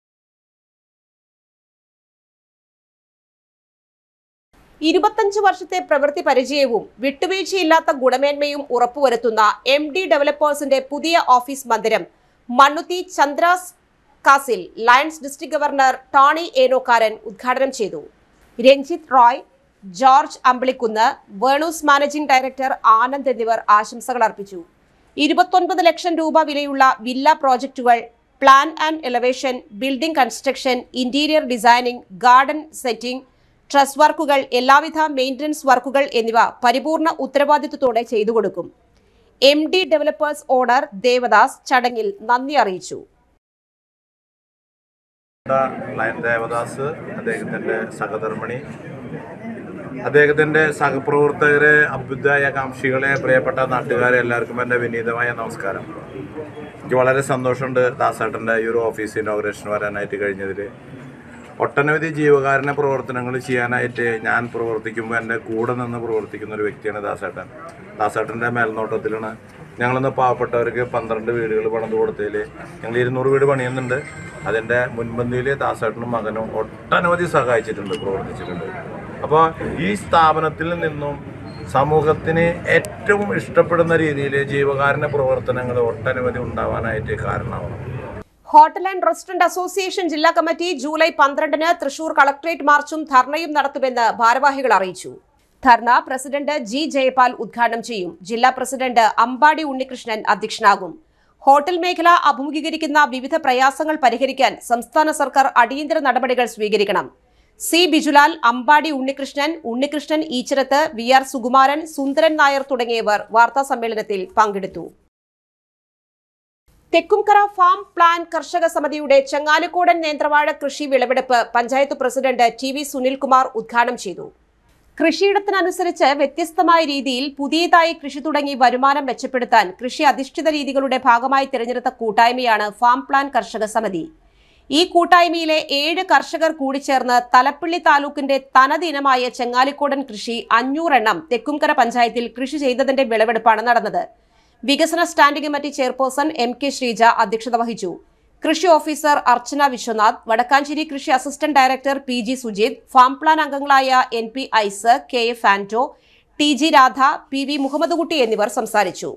ഇരുപത്തഞ്ച് വർഷത്തെ പ്രവൃത്തി പരിചയവും വിട്ടുവീഴ്ചയില്ലാത്ത ഗുണമേന്മയും ഉറപ്പുവരുത്തുന്ന എം ഡി ഡെവലപ്പേഴ്സിന്റെ പുതിയ ഓഫീസ് മന്ദിരം Mannuthy Chandras castle Lions district governor Tony Enokkaran ഉദ്ഘാടനം ചെയ്തു രഞ്ജിത്ത് റോയ് ജോർജ് അമ്പിളിക്കുന്ന് വേണൂസ് മാനേജിംഗ് ഡയറക്ടർ ആനന്ദ് എന്നിവർ ആശംസകൾ അർപ്പിച്ചു ഇരുപത്തൊൻപത് ലക്ഷം രൂപ വിലയുള്ള വില്ല പ്രോജക്റ്റുകൾ plan and elevation building construction interior designing garden setting truss വർക്കുകൾ എല്ലാവിധ മെയിൻ്റനൻസ് വർക്കുകൾ എന്നിവ പരിപൂർണ ഉത്തരവാദിത്വത്തോടെ ചെയ്തു കൊടുക്കും M D developers owner Devadas ചടങ്ങിൽ നന്ദി അറിയിച്ചു ലയൻ ദേവദാസ് അദ്ദേഹത്തിൻ്റെ സഹധർമ്മിണി അദ്ദേഹത്തിൻ്റെ സഹപ്രവർത്തകരെ അഭ്യുദയകാംക്ഷികളെ പ്രിയപ്പെട്ട നാട്ടുകാരെ എല്ലാവർക്കും എൻ്റെ വിനീതമായ നമസ്കാരം എനിക്ക് വളരെ സന്തോഷമുണ്ട് ദാസേട്ടൻ്റെ ഈ ഒരു ഓഫീസ് ഇനോഗ്രേഷൻ വരാനായിട്ട് കഴിഞ്ഞതിൽ ഒട്ടനവധി ജീവകാരുണ്യ പ്രവർത്തനങ്ങൾ ചെയ്യാനായിട്ട് ഞാൻ പ്രവർത്തിക്കുമ്പോൾ എൻ്റെ കൂടെ നിന്ന് പ്രവർത്തിക്കുന്ന ഒരു വ്യക്തിയാണ് ദാസേട്ടൻ ദാസേട്ടൻ്റെ മേൽനോട്ടത്തിലാണ് ഞങ്ങളിന്ന് പാവപ്പെട്ടവർക്ക് പന്ത്രണ്ട് വീടുകൾ പണിത് കൊടുത്തതിൽ ഞങ്ങൾ ഇരുന്നൂറ് വീട് പണിയുന്നുണ്ട് അതിൻ്റെ മുൻപന്തിയിൽ ദാസേട്ടനും മകനും ഒട്ടനവധി സഹായിച്ചിട്ടുണ്ട് പ്രവർത്തിച്ചിട്ടുണ്ട് അപ്പോൾ ഈ സ്ഥാപനത്തിൽ നിന്നും സമൂഹത്തിന് ഏറ്റവും ഇഷ്ടപ്പെടുന്ന രീതിയിൽ ജീവകാരുണ്യ പ്രവർത്തനങ്ങൾ ഒട്ടനവധി ഉണ്ടാവാനായിട്ട് കാരണമാവണം ഹോട്ടൽ ആൻഡ് റെസ്റ്റോറന്റ് അസോസിയേഷൻ ജില്ലാ കമ്മിറ്റി ജൂലൈ പന്ത്രണ്ടിന് തൃശൂർ കളക്ടറേറ്റ് മാർച്ചും ധർണയും നടത്തുമെന്ന് ഭാരവാഹികൾ അറിയിച്ചു ധർണ പ്രസിഡന്റ് ജി ജയപാൽ ഉദ്ഘാടനം ചെയ്യും ജില്ലാ പ്രസിഡന്റ് അമ്പാടി ഉണ്ണികൃഷ്ണൻ അധ്യക്ഷനാകും ഹോട്ടൽ മേഖല അഭിമുഖീകരിക്കുന്ന വിവിധ പ്രയാസങ്ങൾ പരിഹരിക്കാൻ സംസ്ഥാന സർക്കാർ അടിയന്തര നടപടികൾ സ്വീകരിക്കണം C Bijulal Ambadi Unnikrishnan Unnikrishnan Eechirath V R Sukumaran Sundaran Nair തുടങ്ങിയവർ വാർത്താ സമ്മേളനത്തിൽ പങ്കെടുത്തു തെക്കുംകര ഫാം പ്ലാൻ കർഷക സമിതിയുടെ ചങ്ങാലിക്കോടൻ നേന്ത്രവാഴ കൃഷി വിളവെടുപ്പ് panchayat president T V Sunilkumar ഉദ്ഘാടനം ചെയ്തു കൃഷിയിടത്തിനനുസരിച്ച് വ്യത്യസ്തമായ രീതിയിൽ പുതിയതായി കൃഷി തുടങ്ങി വരുമാനം മെച്ചപ്പെടുത്താൻ കൃഷി അധിഷ്ഠിത രീതികളുടെ ഭാഗമായി തിരഞ്ഞെടുത്ത കൂട്ടായ്മയാണ് ഫാം പ്ലാൻ കർഷക സമിതി ഈ കൂട്ടായ്മയിലെ ഏഴ് കർഷകർ കൂടിച്ചേർന്ന് തലപ്പള്ളി താലൂക്കിന്റെ തനത് ഇനമായ ചെങ്ങാലിക്കോടൻ കൃഷി അഞ്ഞൂറെണ്ണം തെക്കുംകര പഞ്ചായത്തിൽ കൃഷി ചെയ്തതിന്റെ വിളവെടുപ്പാണ് നടന്നത് വികസന standing committee chairperson M K Sreeja അധ്യക്ഷത വഹിച്ചു കൃഷി ഓഫീസർ അർച്ചന വിശ്വനാഥ് വടക്കാഞ്ചേരി കൃഷി assistant director P G Sujith farm plan അംഗങ്ങളായ എൻ പി ഐസ് K A Fanto T G Radha P V Muhammad Kutty എന്നിവർ സംസാരിച്ചു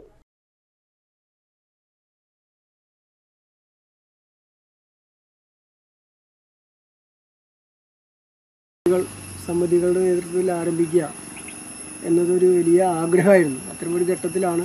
സമിതികളുടെ നേതൃത്വത്തിൽ ആരംഭിക്കുക എന്നതൊരു വലിയ ആഗ്രഹമായിരുന്നു അത്തരമൊരു ഘട്ടത്തിലാണ്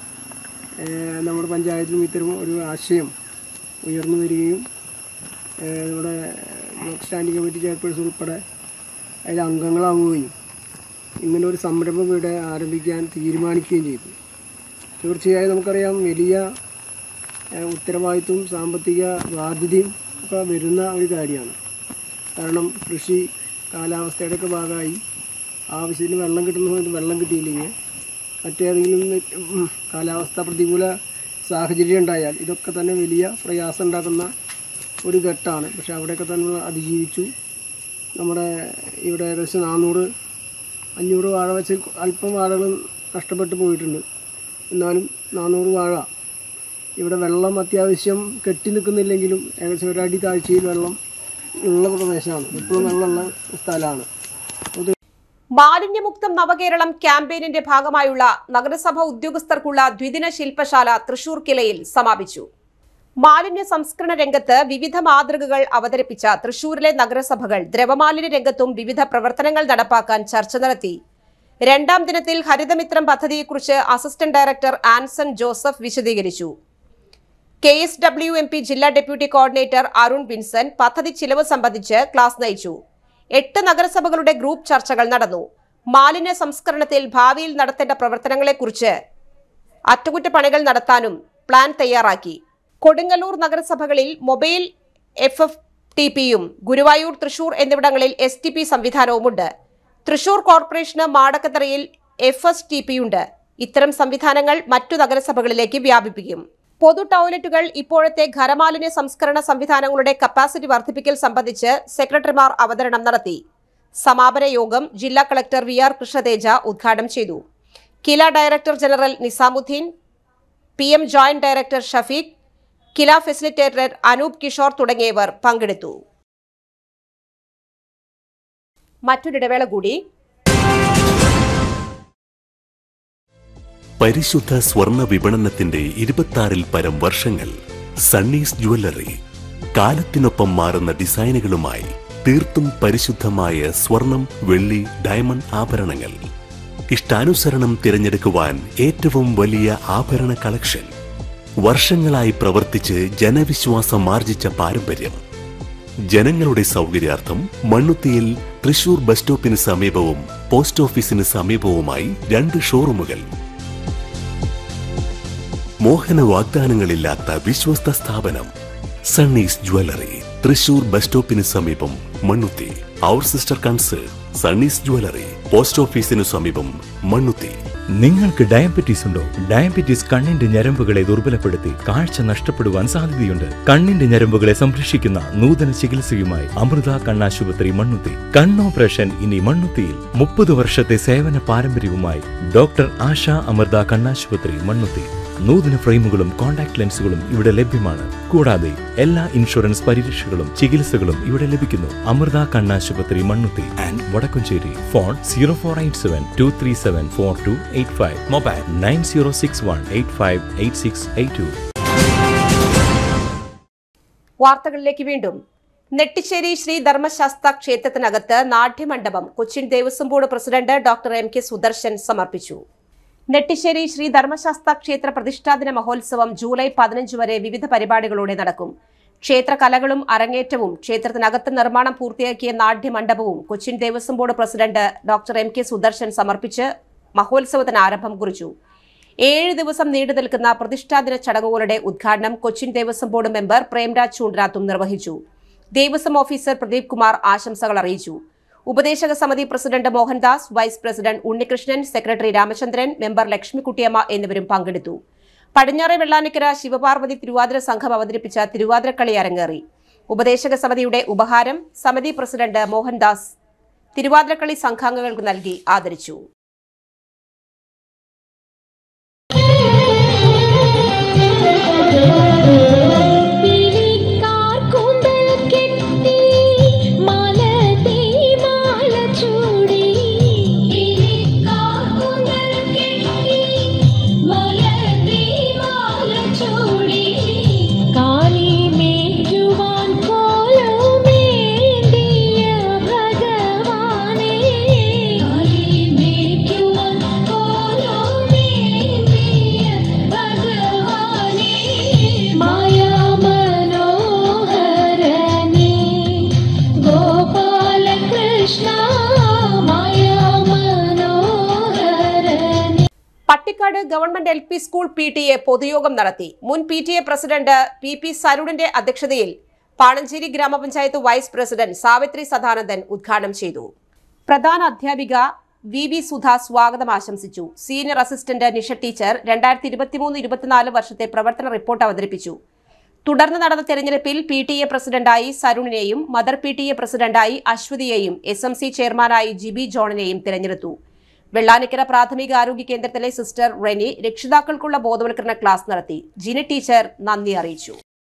ഏഹ്, നമ്മുടെ പഞ്ചായത്തിലും ഇത്തരം ഒരു ആശയം ഉയർന്നു വരികയും ഏഹ്, നമ്മുടെ ബ്ലോക്ക് സ്റ്റാൻഡിംഗ് കമ്മിറ്റി ചെയർപേഴ്സൺ ഉൾപ്പെടെ അതിൽ അംഗങ്ങളാവുകയും ഇങ്ങനെ ഒരു സംരംഭം ഇവിടെ ആരംഭിക്കാൻ തീരുമാനിക്കുകയും ചെയ്തു തീർച്ചയായും നമുക്കറിയാം വലിയ ഏഹ്, ഉത്തരവാദിത്വവും സാമ്പത്തിക ബാധ്യതയും ഒക്കെ വരുന്ന ഒരു കാര്യമാണ് കാരണം കൃഷി കാലാവസ്ഥയുടെ ഒക്കെ ഭാഗമായി ആവശ്യത്തിന് വെള്ളം കിട്ടുന്ന സമയത്ത് വെള്ളം കിട്ടിയില്ലെങ്കിൽ മറ്റേതെങ്കിലും ഉം, കാലാവസ്ഥ പ്രതികൂല സാഹചര്യം ഉണ്ടായാൽ ഇതൊക്കെ തന്നെ വലിയ പ്രയാസം ഉണ്ടാക്കുന്ന ഒരു ഘട്ടമാണ് പക്ഷെ അവിടെയൊക്കെ തന്നെ നമ്മൾ അതിജീവിച്ചു നമ്മുടെ ഇവിടെ ഏകദേശം നാനൂറ് അഞ്ഞൂറ് വാഴ വെച്ച് അല്പം വാഴകൾ നഷ്ടപ്പെട്ടു പോയിട്ടുണ്ട് എന്നാലും നാനൂറ് വാഴ ഇവിടെ വെള്ളം അത്യാവശ്യം കെട്ടി നിൽക്കുന്നില്ലെങ്കിലും ഏകദേശം ഒരടി താഴ്ചയിൽ വെള്ളം ഉള്ള പ്രദേശമാണ് ഇപ്പോഴും വെള്ളമുള്ള സ്ഥലമാണ് അത് മാലിന്യമുക്തം നവകേരളം ക്യാമ്പയിനിന്റെ ഭാഗമായുള്ള നഗരസഭ ഉദ്യോഗസ്ഥർക്കുള്ള ദ്വിദിന ശില്പശാല തൃശൂർ കിലയിൽ സമാപിച്ചു മാലിന്യ സംസ്കരണ രംഗത്ത് വിവിധ മാതൃകകൾ അവതരിപ്പിച്ച തൃശൂരിലെ നഗരസഭകൾ ദ്രവമാലിന്യ രംഗത്തും വിവിധ പ്രവർത്തനങ്ങൾ നടപ്പാക്കാൻ ചർച്ച നടത്തി രണ്ടാം ദിനത്തിൽ ഹരിതമിത്രം പദ്ധതിയെക്കുറിച്ച് അസിസ്റ്റന്റ് ഡയറക്ടർ ആൻസൺ ജോസഫ് വിശദീകരിച്ചു K S W M P ജില്ലാ ഡെപ്യൂട്ടി കോർഡിനേറ്റർ അരുൺ വിൻസൻ പദ്ധതി ചിലവ് സംബന്ധിച്ച് ക്ലാസ് നയിച്ചു എട്ട് നഗരസഭകളുടെ ഗ്രൂപ്പ് ചർച്ചകൾ നടന്നു മാലിന്യ സംസ്കരണത്തിൽ ഭാവിയിൽ നടത്തേണ്ട പ്രവർത്തനങ്ങളെക്കുറിച്ച് അറ്റകുറ്റപ്പണികൾ നടത്താനും പ്ലാൻ തയ്യാറാക്കി കൊടുങ്ങല്ലൂർ നഗരസഭകളിൽ മൊബൈൽ എഫ് എഫ് ടി പിയും ഗുരുവായൂർ തൃശൂർ എന്നിവിടങ്ങളിൽ എസ് ടി പി സംവിധാനവുമുണ്ട് തൃശൂർ കോർപ്പറേഷന് മാടക്കത്തറയിൽ എഫ് എസ് ടി പിയുണ്ട് ഇത്തരം സംവിധാനങ്ങൾ മറ്റു നഗരസഭകളിലേക്ക് വ്യാപിപ്പിക്കും പൊതു ടോയ്ലറ്റുകൾ ഇപ്പോഴത്തെ ഖരമാലിന്യ സംസ്കരണ സംവിധാനങ്ങളുടെ കപ്പാസിറ്റി വർദ്ധിപ്പിക്കൽ സംബന്ധിച്ച് സെക്രട്ടറിമാർ അവതരണം നടത്തി സമാപന യോഗം ജില്ലാ കളക്ടർ വി ആർ കൃഷ്ണതേജ ഉദ്ഘാടനം ചെയ്തു KILA director general Nizamuddin P M joint director Shafeeq KILA facilitator Anoop Kishore തുടങ്ങിയവർ പങ്കെടുത്തു മറ്റൊരിടവേള കൂടി പരിശുദ്ധ സ്വർണ വിപണനത്തിന്റെ ഇരുപത്തിയാറിൽ പരം വർഷങ്ങൾ സണ്ണീസ് ജ്വല്ലറി കാലത്തിനൊപ്പം മാറുന്ന ഡിസൈനുകളുമായി തീർത്തും പരിശുദ്ധമായ സ്വർണം വെള്ളി ഡയമണ്ട് ആഭരണങ്ങൾ ഇഷ്ടാനുസരണം തിരഞ്ഞെടുക്കുവാൻ ഏറ്റവും വലിയ ആഭരണ കളക്ഷൻ വർഷങ്ങളായി പ്രവർത്തിച്ച് ജനവിശ്വാസം ആർജിച്ച പാരമ്പര്യം ജനങ്ങളുടെ സൗകര്യാർത്ഥം മണ്ണുത്തിയിൽ തൃശൂർ ബസ് സ്റ്റോപ്പിന് സമീപവും പോസ്റ്റ് ഓഫീസിന് സമീപവുമായി രണ്ട് ഷോറൂമുകൾ മോഹന വാഗ്ദാനങ്ങളില്ലാത്ത വിശ്വസ്ത സ്ഥാപനം സണ്ണീസ് ജ്വല്ലറി തൃശൂർ ബസ് സ്റ്റോപ്പിന് സമീപം മണ്ണുത്തി അവർ sister concern Sunny's jewellery post ഓഫീസിനു സമീപം മണ്ണുത്തി നിങ്ങൾക്ക് ഡയബറ്റീസ് ഉണ്ടോ ഡയബറ്റീസ് കണ്ണിന്റെ ഞരമ്പുകളെ ദുർബലപ്പെടുത്തി കാഴ്ച നഷ്ടപ്പെടുവാൻ സാധ്യതയുണ്ട് കണ്ണിന്റെ ഞരമ്പുകളെ സംരക്ഷിക്കുന്ന നൂതന ചികിത്സയുമായി അമൃത കണ്ണാശുപത്രി മണ്ണുത്തി കണ്ണോപ്പറേഷൻ ഇനി മണ്ണുത്തിയിൽ മുപ്പത് വർഷത്തെ സേവന പാരമ്പര്യവുമായി ഡോക്ടർ ആശ അമൃത കണ്ണാശുപത്രി മണ്ണുത്തി നൂതന ഫ്രെയിമുകളും കോൺടാക്ട് ലെൻസുകളും ഇവിടെ ലഭ്യമാണ് കൂടാതെ എല്ലാ ഇൻഷുറൻസ് പരിരക്ഷകളും ചികിത്സകളും ഇവിടെ ലഭിക്കുന്നു അമൃത കണ്ണാശുപത്രി Mannuthy and Vadakkumchery phone zero four eight seven two three seven four two eight five mobile nine zero six one eight five eight six eight two വാർത്തകളിലേക്ക് വീണ്ടും നെട്ടിശ്ശേരി ശ്രീ ധർമ്മശാസ്ത്ര ക്ഷേത്രത്തിനകത്ത് നാട്യമണ്ഡപം Cochin Devaswom board president doctor M K Sudarshan സമർപ്പിച്ചു നെട്ടിശ്ശേരി ശ്രീ ധർമ്മശാസ്ത്ര ക്ഷേത്ര പ്രതിഷ്ഠാദിന മഹോത്സവം ജൂലൈ പതിനഞ്ച് വരെ വിവിധ പരിപാടികളോടെ നടക്കും ക്ഷേത്ര കലകളും അരങ്ങേറ്റവും ക്ഷേത്രത്തിനകത്ത് നിർമ്മാണം പൂർത്തിയാക്കിയ നാട്യമണ്ഡപവും Cochin Devaswom board president doctor M K Sudarshan സമർപ്പിച്ച് മഹോത്സവത്തിന് ആരംഭം കുറിച്ചു ഏഴ് ദിവസം നീണ്ടു നിൽക്കുന്ന പ്രതിഷ്ഠാദിന ചടങ്ങുകളുടെ ഉദ്ഘാടനം കൊച്ചിൻ ദേവസ്വം ബോർഡ് മെമ്പർ പ്രേംരാജ് ചൂണ്ടരാത്തും നിർവഹിച്ചു ദേവസ്വം ഓഫീസർ പ്രദീപ് കുമാർ ആശംസകൾ അറിയിച്ചു ഉപദേശക സമിതി president Mohandas vice president Unnikrishnan secretary Ramachandran member Lakshmikuttyamma എന്നിവരും പങ്കെടുത്തു പടിഞ്ഞാറെ വെള്ളാനിക്കര ശിവപാർവതി തിരുവാതിര സംഘം അവതരിപ്പിച്ച തിരുവാതിരക്കളി അരങ്ങേറി ഉപദേശക സമിതിയുടെ ഉപഹാരം സമിതി പ്രസിഡന്റ് മോഹൻദാസ് തിരുവാതിരക്കളി സംഘാംഗങ്ങൾക്ക് നൽകി ആദരിച്ചു Pattikkad government L P school P T A പൊതുയോഗം നടത്തി മുൻ P T A president P P സരുണിന്റെ അധ്യക്ഷതയിൽ പാണഞ്ചേരി ഗ്രാമപഞ്ചായത്ത് വൈസ് പ്രസിഡന്റ് സാവിത്രി സദാനന്ദൻ ഉദ്ഘാടനം ചെയ്തു പ്രധാന അധ്യാപിക വി വി സുധ സ്വാഗതം ആശംസിച്ചു സീനിയർ അസിസ്റ്റന്റ് നിഷ ടീച്ചർ രണ്ടായിരത്തി ഇരുപത്തിമൂന്ന് ഇരുപത്തിനാല് വർഷത്തെ പ്രവർത്തന റിപ്പോർട്ട് അവതരിപ്പിച്ചു തുടർന്ന് നടന്ന തെരഞ്ഞെടുപ്പിൽ പി ടി എ പ്രസിഡന്റായി സരുണിനെയും മദർ പി ടി എ പ്രസിഡന്റായി അശ്വതിയെയും എസ് എം സി ചെയർമാനായി ജിബി ജോണിനെയും തിരഞ്ഞെടുത്തു വെള്ളാനിക്കര പ്രാഥമിക ആരോഗ്യ കേന്ദ്രത്തിലെ സിസ്റ്റർ റെനി രക്ഷിതാക്കൾക്കുള്ള ബോധവൽക്കരണ ക്ലാസ് നടത്തി ജിനി ടീച്ചർ നന്ദി അറിയിച്ചു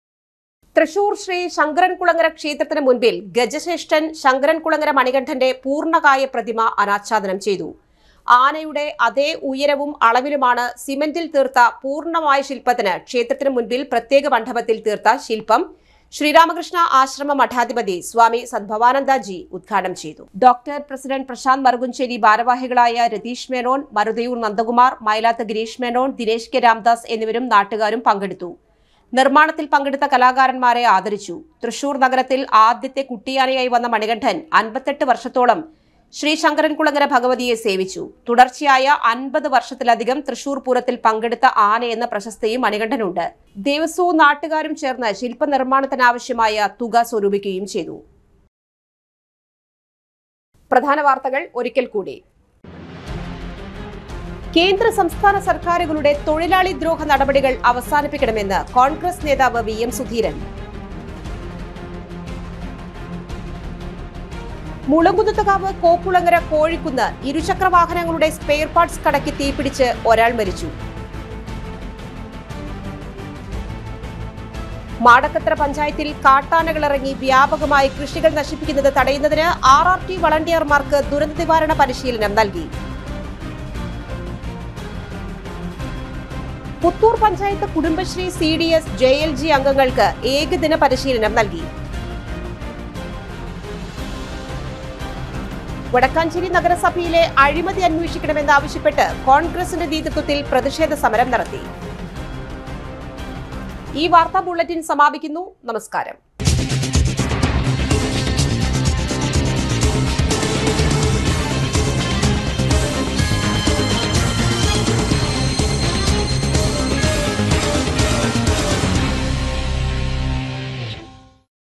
തൃശൂർ ശ്രീ ശങ്കരൻകുളങ്ങര ക്ഷേത്രത്തിന് മുൻപിൽ ഗജശ്രേഷ്ഠൻ ശങ്കരൻകുളങ്ങര മണികണ്ഠന്റെ പൂർണ്ണകായ പ്രതിമ അനാച്ഛാദനം ചെയ്തു ആനയുടെ അതേ ഉയരവും അളവിലുമാണ് സിമന്റിൽ തീർത്ത പൂർണ്ണമായ ശില്പത്തിന് ക്ഷേത്രത്തിന് മുൻപിൽ പ്രത്യേക മണ്ഡപത്തിൽ തീർത്ത ശില്പം ശ്രീരാമകൃഷ്ണ ആശ്രമ മഠാധിപതി സ്വാമി സദ്ഭവാനന്ദജി ഉദ്ഘാടനം ചെയ്തു ഡോക്ടർ പ്രസിഡന്റ് പ്രശാന്ത് മറുകുഞ്ചേരി ഭാരവാഹികളായ രതീഷ് മേനോൻ മരുതയൂർ നന്ദകുമാർ മൈലാത്ത് ഗിരീഷ് മേനോൻ ദിനേശ് കെ രാംദാസ് എന്നിവരും നാട്ടുകാരും പങ്കെടുത്തു നിർമ്മാണത്തിൽ പങ്കെടുത്ത കലാകാരന്മാരെ ആദരിച്ചു തൃശൂർ നഗരത്തിൽ ആദ്യത്തെ കുട്ടിയാനയായി വന്ന മണികണ്ഠൻ അൻപത്തെട്ട് വർഷത്തോളം ശ്രീ ശങ്കരൻകുളങ്ങര ഭഗവതിയെ സേവിച്ചു തുടർച്ചയായ അൻപത് വർഷത്തിലധികം തൃശൂർ പൂരത്തിൽ പങ്കെടുത്ത ആന എന്ന പ്രശസ്തിയും മണികണ്ഠനുണ്ട് ദേവസ്വവും നാട്ടുകാരും ചേർന്ന് ശില്പനിർമ്മാണത്തിനാവശ്യമായ തുക സ്വരൂപിക്കുകയും ചെയ്തു പ്രധാന വാർത്തകൾ ഒരിക്കൽ കൂടി കേന്ദ്ര സംസ്ഥാന സർക്കാരുകളുടെ തൊഴിലാളി ദ്രോഹ നടപടികൾ അവസാനിപ്പിക്കണമെന്ന് കോൺഗ്രസ് നേതാവ് വി എം സുധീരൻ മുളങ്കുന്നത്തുകാവ് കോക്കുളങ്ങര കോഴിക്കുന്ന് ഇരുചക്ര വാഹനങ്ങളുടെ സ്പെയർ പാർട്സ് കടക്കി തീപിടിച്ച് ഒരാൾ മരിച്ചു മാടക്കത്ര പഞ്ചായത്തിൽ കാട്ടാനകൾ ഇറങ്ങി വ്യാപകമായി കൃഷികൾ നശിപ്പിക്കുന്നത് തടയുന്നതിന് ആർ ആർ ടി വളണ്ടിയർമാർക്ക് ദുരന്ത നിവാരണ പരിശീലനം നൽകി Puthur panchayat Kudumbashree C D S J L G അംഗങ്ങൾക്ക് ഏകദിന പരിശീലനം നൽകി വടക്കാഞ്ചേരി നഗരസഭയിലെ അഴിമതി അന്വേഷിക്കണമെന്നാവശ്യപ്പെട്ട് കോൺഗ്രസിന്റെ നേതൃത്വത്തിൽ പ്രതിഷേധ സമരം നടത്തി ഈ വാർത്താ ബുള്ളറ്റിൻ സമാപിക്കുന്നു നമസ്കാരം